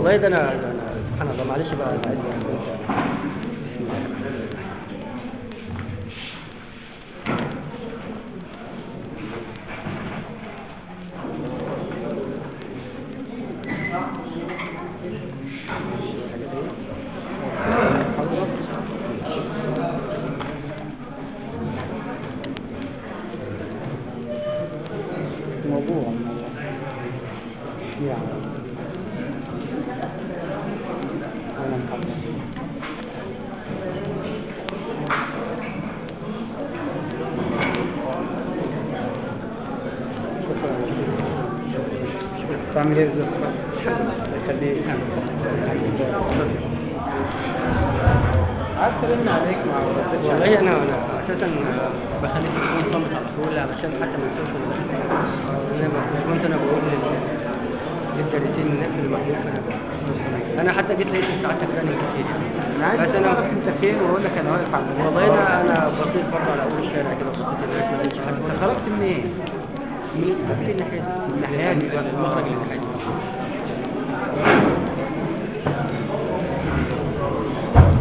والله ده انا ده انا سبحان الله معلش بقى انا عايز بسم الله الرحمن الرحيم موضوع الموضوع يعني انا محمد شكرا شكرا تعمل ايه ازاي صباح يخليك قعدت ارن عليك مع ردتش عليك. والله انا انا اساسا بخلي التليفون صامت على طول علشان حتى ما انساش انا داخل انا ب- كنت انا بقول لل- للدارسين نقفل المحمول فانا ب- انا حتى جيت لقيت ساعتها رن كتير انا عايز بس بس انا اعرف انت فين واقول لك انا واقف عند والله انا انا بصيت برضه على اول الشارع كده بصيت هناك ما لقيتش حد انت خرجت منين؟ من الباب اللي الناحيه دي الناحية دي. المخرج اللي الناحيه دي